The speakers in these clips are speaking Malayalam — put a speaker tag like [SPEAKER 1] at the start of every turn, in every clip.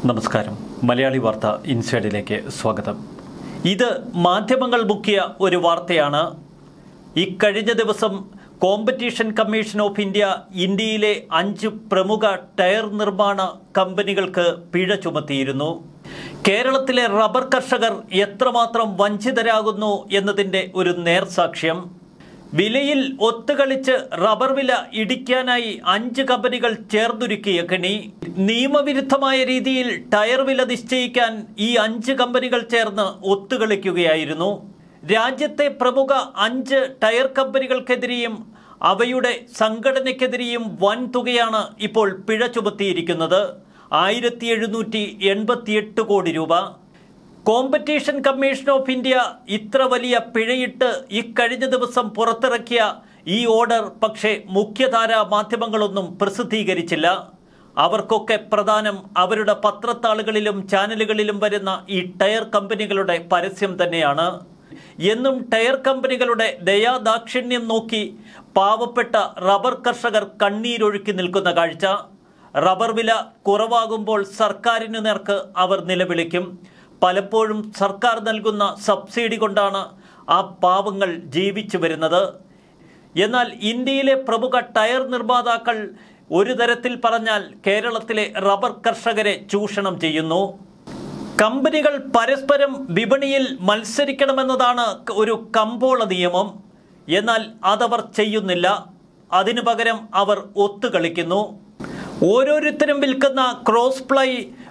[SPEAKER 1] നമസ്കാരം മലയാളി വാർത്ത ഇൻസൈഡിലേക്ക് സ്വാഗതം ഇത് മാധ്യമങ്ങൾ മുക്കിയ ഒരു വാർത്തയാണ് ഇക്കഴിഞ്ഞ ദിവസം കോമ്പറ്റീഷൻ കമ്മീഷൻ ഓഫ് ഇന്ത്യ ഇന്ത്യയിലെ അഞ്ച് പ്രമുഖ ടയർ നിർമ്മാണ കമ്പനികൾക്ക് പിഴ ചുമത്തിയിരുന്നു കേരളത്തിലെ റബ്ബർ കർഷകർ എത്രമാത്രം വഞ്ചിതരാകുന്നു എന്നതിൻ്റെ ഒരു നേർസാക്ഷ്യം വിലയിൽ ഒത്തുകളിച്ച് റബ്ബർ വില ഇടിക്കാനായി അഞ്ച് കമ്പനികൾ ചേർന്നൊരുക്കിയ കെണി നിയമവിരുദ്ധമായ രീതിയിൽ ടയർ വില നിശ്ചയിക്കാൻ ഈ അഞ്ച് കമ്പനികൾ ചേർന്ന് ഒത്തുകളിക്കുകയായിരുന്നു രാജ്യത്തെ പ്രമുഖ അഞ്ച് ടയർ കമ്പനികൾക്കെതിരെയും അവയുടെ സംഘടനയ്ക്കെതിരെയും വൻ തുകയാണ് ഇപ്പോൾ പിഴ ചുമത്തിയിരിക്കുന്നത് ആയിരത്തി എഴുന്നൂറ്റി എൺപത്തിയെട്ട് കോടി രൂപ കോമ്പറ്റീഷൻ കമ്മീഷൻ ഓഫ് ഇന്ത്യ ഇത്ര വലിയ പിഴയിട്ട് ഇക്കഴിഞ്ഞ ദിവസം പുറത്തിറക്കിയ ഈ ഓർഡർ പക്ഷേ മുഖ്യധാര മാധ്യമങ്ങളൊന്നും പ്രസിദ്ധീകരിച്ചില്ല അവർക്കൊക്കെ പ്രധാനം അവരുടെ പത്രത്താളുകളിലും ചാനലുകളിലും വരുന്ന ഈ ടയർ കമ്പനികളുടെ പരസ്യം തന്നെയാണ് എന്നും ടയർ കമ്പനികളുടെ ദയാദാക്ഷിണ്യം നോക്കി പാവപ്പെട്ട റബ്ബർ കർഷകർ കണ്ണീരൊഴുക്കി നിൽക്കുന്ന കാഴ്ച റബ്ബർ വില കുറവാകുമ്പോൾ സർക്കാരിനു നേർക്ക് അവർ നിലവിളിക്കും പലപ്പോഴും സർക്കാർ നൽകുന്ന സബ്സിഡി കൊണ്ടാണ് ആ പാവങ്ങൾ ജീവിച്ചു വരുന്നത് എന്നാൽ ഇന്ത്യയിലെ പ്രമുഖ ടയർ നിർമ്മാതാക്കൾ ഒരു തരത്തിൽ പറഞ്ഞാൽ കേരളത്തിലെ റബ്ബർ കർഷകരെ ചൂഷണം ചെയ്യുന്നു കമ്പനികൾ പരസ്പരം വിപണിയിൽ മത്സരിക്കണമെന്നതാണ് ഒരു കമ്പോള നിയമം എന്നാൽ അതവർ ചെയ്യുന്നില്ല അതിനു പകരം അവർ ഒത്തുകളിക്കുന്നു ഓരോരുത്തരും വിൽക്കുന്ന ക്രോസ് പ്ലൈ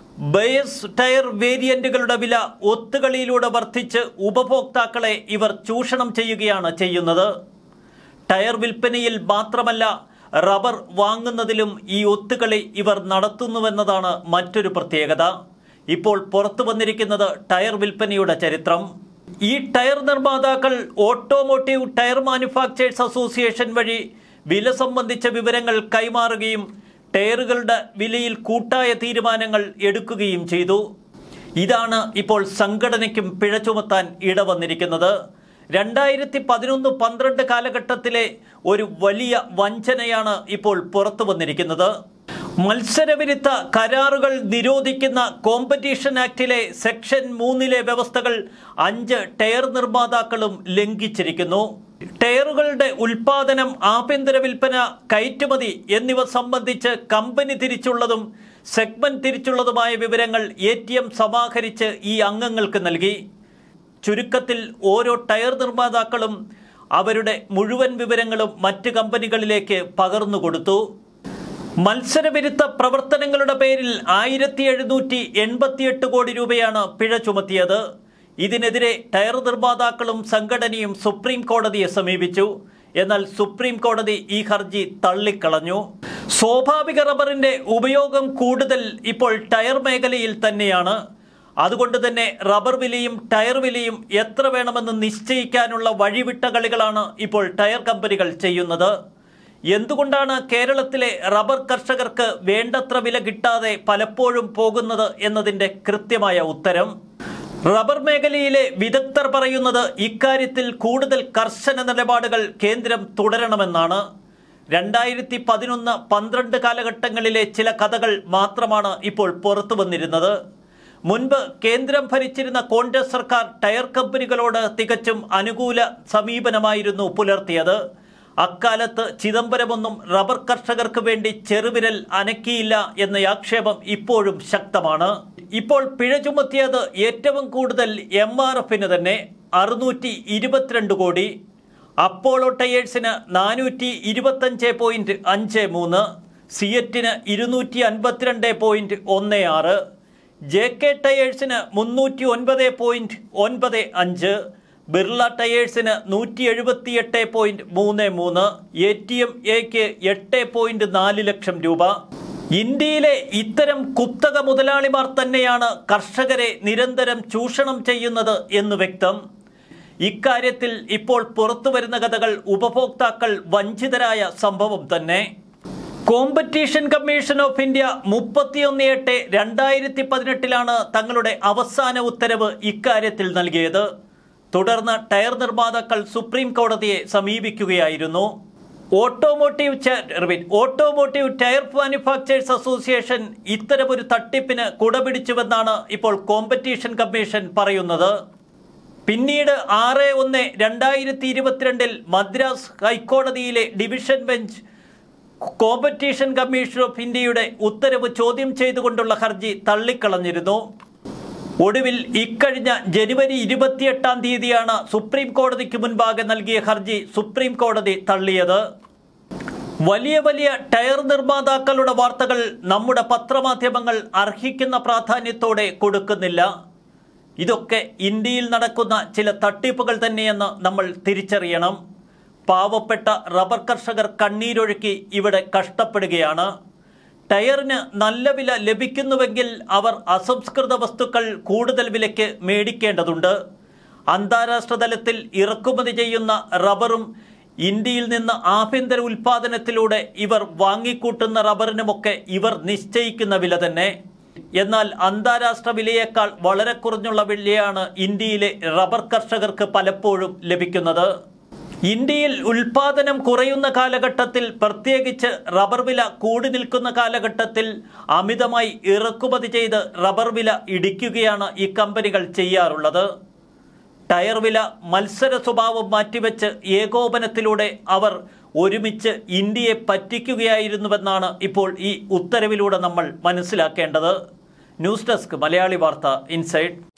[SPEAKER 1] ബേസ് ടയർ വേരിയന്റുകളുടെ വില ഒത്തുകളിയിലൂടെ വർദ്ധിച്ച് ഉപഭോക്താക്കളെ ഇവർ ചൂഷണം ചെയ്യുകയാണ് ചെയ്യുന്നത് ടയർ വിൽപ്പനയിൽ മാത്രമല്ല റബ്ബർ വാങ്ങുന്നതിലും ഈ ഒത്തുകളി ഇവർ നടത്തുന്നുവെന്നതാണ് മറ്റൊരു പ്രത്യേകത ഇപ്പോൾ പുറത്തു വന്നിരിക്കുന്നത് ടയർ വിൽപ്പനയുടെ ചരിത്രം ഈ ടയർ നിർമ്മാതാക്കൾ ഓട്ടോമോട്ടീവ് ടയർ മാനുഫാക്ചേഴ്സ് അസോസിയേഷൻ വഴി വില സംബന്ധിച്ച വിവരങ്ങൾ കൈമാറുകയും ടയറുകളുടെ വിലയിൽ കൂട്ടായ തീരുമാനങ്ങൾ എടുക്കുകയും ചെയ്തു ഇതാണ് ഇപ്പോൾ സംഘടനയ്ക്കും പിഴ ചുമത്താൻ ഇടവന്നിരിക്കുന്നത് രണ്ടായിരത്തി പതിനൊന്ന് പന്ത്രണ്ട് കാലഘട്ടത്തിലെ ഒരു വലിയ വഞ്ചനയാണ് ഇപ്പോൾ പുറത്തു വന്നിരിക്കുന്നത് മത്സരവിരുദ്ധ കരാറുകൾ നിരോധിക്കുന്ന കോമ്പറ്റീഷൻ ആക്ടിലെ സെക്ഷൻ മൂന്നിലെ വ്യവസ്ഥകൾ അഞ്ച് ടയർ നിർമ്മാതാക്കളും ലംഘിച്ചിരിക്കുന്നു ടയറുകളുടെ ഉൽപാദനം ആഭ്യന്തര വിൽപ്പന കയറ്റുമതി എന്നിവ സംബന്ധിച്ച് കമ്പനി തിരിച്ചുള്ളതും സെഗ്മെന്റ് തിരിച്ചുള്ളതുമായ വിവരങ്ങൾ എ സമാഹരിച്ച് ഈ അംഗങ്ങൾക്ക് നൽകി ചുരുക്കത്തിൽ ഓരോ ടയർ നിർമ്മാതാക്കളും അവരുടെ മുഴുവൻ വിവരങ്ങളും മറ്റ് കമ്പനികളിലേക്ക് പകർന്നു കൊടുത്തു മത്സരവിരുദ്ധ പ്രവർത്തനങ്ങളുടെ പേരിൽ ആയിരത്തി എഴുന്നൂറ്റി എൺപത്തിയെട്ട് കോടി രൂപയാണ് പിഴ ചുമത്തിയത് ഇതിനെതിരെ ടയർ നിർമ്മാതാക്കളും സംഘടനയും സുപ്രീം കോടതിയെ സമീപിച്ചു എന്നാൽ സുപ്രീം കോടതി ഈ ഹർജി തള്ളിക്കളഞ്ഞു സ്വാഭാവിക റബ്ബറിന്റെ ഉപയോഗം കൂടുതൽ ഇപ്പോൾ ടയർ മേഖലയിൽ തന്നെയാണ് അതുകൊണ്ട് തന്നെ റബ്ബർ വിലയും ടയർ വിലയും എത്ര വേണമെന്ന് നിശ്ചയിക്കാനുള്ള വഴിവിട്ട കളികളാണ് ഇപ്പോൾ ടയർ കമ്പനികൾ ചെയ്യുന്നത് എന്തുകൊണ്ടാണ് കേരളത്തിലെ റബ്ബർ കർഷകർക്ക് വേണ്ടത്ര വില കിട്ടാതെ പലപ്പോഴും പോകുന്നത് എന്നതിൻ്റെ കൃത്യമായ ഉത്തരം റബ്ബർ മേഖലയിലെ വിദഗ്ധർ പറയുന്നത് ഇക്കാര്യത്തിൽ കൂടുതൽ കർശന നിലപാടുകൾ കേന്ദ്രം തുടരണമെന്നാണ് രണ്ടായിരത്തി പതിനൊന്ന് പന്ത്രണ്ട് കാലഘട്ടങ്ങളിലെ ചില കഥകൾ മാത്രമാണ് ഇപ്പോൾ പുറത്തു വന്നിരുന്നത് മുൻപ് കേന്ദ്രം ഭരിച്ചിരുന്ന കോൺഗ്രസ് സർക്കാർ ടയർ കമ്പനികളോട് തികച്ചും അനുകൂല സമീപനമായിരുന്നു പുലർത്തിയത് അക്കാലത്ത് ചിദംബരമൊന്നും റബ്ബർ കർഷകർക്ക് വേണ്ടി ചെറുവിരൽ അനക്കിയില്ല എന്ന ആക്ഷേപം ഇപ്പോഴും ശക്തമാണ് ഇപ്പോൾ പിഴ ചുമത്തിയത് ഏറ്റവും കൂടുതൽ എം ആർ എഫിന് തന്നെ അറുന്നൂറ്റി ഇരുപത്തിരണ്ട് കോടി അപ്പോളോ ടയേഴ്സിന് നാനൂറ്റി ഇരുപത്തഞ്ച് പോയിന്റ് അഞ്ച് മൂന്ന് സിയറ്റിന് ഇരുന്നൂറ്റി അൻപത്തിരണ്ട് പോയിന്റ് ഒന്ന് ആറ് ജെ കെ ടയേഴ്സിന് മുന്നൂറ്റി ഒൻപത് പോയിന്റ് ഒൻപത് അഞ്ച് ബിർള ടയേഴ്സിന് നൂറ്റി എഴുപത്തിയെട്ട് പോയിന്റ് മൂന്ന് മൂന്ന് എ ടി എം എക്ക് എട്ട് പോയിന്റ് നാല് ലക്ഷം രൂപ ഇന്ത്യയിലെ ഇത്തരം കുത്തക മുതലാളിമാർ തന്നെയാണ് കർഷകരെ നിരന്തരം ചൂഷണം ചെയ്യുന്നത് എന്ന് വ്യക്തം ഇക്കാര്യത്തിൽ ഇപ്പോൾ പുറത്തു വരുന്ന കഥകൾ ഉപഭോക്താക്കൾ വഞ്ചിതരായ സംഭവം തന്നെ കോമ്പറ്റീഷൻ കമ്മീഷൻ ഓഫ് ഇന്ത്യ മുപ്പത്തിയൊന്ന് എട്ട് രണ്ടായിരത്തി പതിനെട്ടിലാണ് തങ്ങളുടെ അവസാന ഉത്തരവ് ഇക്കാര്യത്തിൽ നൽകിയത് തുടർന്ന് ടയർ നിർമ്മാതാക്കൾ സുപ്രീം കോടതിയെ സമീപിക്കുകയായിരുന്നു ഓട്ടോമോട്ടീവ് ചെ- repeat. Automotive tyre manufacturers association ഇത്തരമൊരു തട്ടിപ്പിന് കുടപിടിച്ചുവെന്നാണ് ഇപ്പോൾ കോമ്പറ്റീഷൻ കമ്മീഷൻ പറയുന്നത് പിന്നീട് ആറ് ഒന്ന് രണ്ടായിരത്തി ഇരുപത്തിരണ്ടിൽ മദ്രാസ് ഹൈക്കോടതിയിലെ division bench competition commission of ഇന്ത്യയുടെ ഉത്തരവ് ചോദ്യം ചെയ്തുകൊണ്ടുള്ള ഹർജി തള്ളിക്കളഞ്ഞിരുന്നു ഒടുവിൽ ഇക്കഴിഞ്ഞ ജനുവരി ഇരുപത്തിയെട്ടാം തീയതിയാണ് സുപ്രീം കോടതിക്ക് മുൻപാകെ നൽകിയ ഹർജി സുപ്രീം കോടതി തള്ളിയത് വലിയ വലിയ ടയർ നിർമ്മാതാക്കളുടെ വാർത്തകൾ നമ്മുടെ പത്രമാധ്യമങ്ങൾ അർഹിക്കുന്ന പ്രാധാന്യത്തോടെ കൊടുക്കുന്നില്ല ഇതൊക്കെ ഇന്ത്യയിൽ നടക്കുന്ന ചില തട്ടിപ്പുകൾ തന്നെയെന്ന് നമ്മൾ തിരിച്ചറിയണം പാവപ്പെട്ട റബ്ബർ കർഷകർ കണ്ണീരൊഴുക്കി ഇവിടെ കഷ്ടപ്പെടുകയാണ് ടയറിന് നല്ല വില ലഭിക്കുന്നുവെങ്കിൽ അവർ അസംസ്കൃത വസ്തുക്കൾ കൂടുതൽ വിലയ്ക്ക് മേടിക്കേണ്ടതുണ്ട് അന്താരാഷ്ട്ര തലത്തിൽ ഇറക്കുമതി ചെയ്യുന്ന റബ്ബറും ഇന്ത്യയിൽ നിന്ന് ആഭ്യന്തര ഉൽപാദനത്തിലൂടെ ഇവർ വാങ്ങിക്കൂട്ടുന്ന റബ്ബറിനുമൊക്കെ ഇവർ നിശ്ചയിക്കുന്ന വില തന്നെ എന്നാൽ അന്താരാഷ്ട്ര വിലയേക്കാൾ വളരെ കുറഞ്ഞുള്ള വിലയാണ് ഇന്ത്യയിലെ റബ്ബർ കർഷകർക്ക് പലപ്പോഴും ലഭിക്കുന്നത് ഇന്ത്യയിൽ ഉൽപാദനം കുറയുന്ന കാലഘട്ടത്തിൽ പ്രത്യേകിച്ച് റബ്ബർ വില കൂടി നിൽക്കുന്ന കാലഘട്ടത്തിൽ അമിതമായി ഇറക്കുമതി ചെയ്ത് റബ്ബർ വില ഇടിക്കുകയാണ് ഈ കമ്പനികൾ ചെയ്യാറുള്ളത് ടയർ വില മത്സര സ്വഭാവം മാറ്റിവെച്ച് ഏകോപനത്തിലൂടെ അവർ ഒരുമിച്ച് ഇന്ത്യയെ പറ്റിക്കുകയായിരുന്നുവെന്നാണ് ഇപ്പോൾ ഈ ഉത്തരവിലൂടെ നമ്മൾ മനസ്സിലാക്കേണ്ടത് ന്യൂസ് ഡെസ്ക് മലയാളി വാർത്ത ഇൻസൈഡ്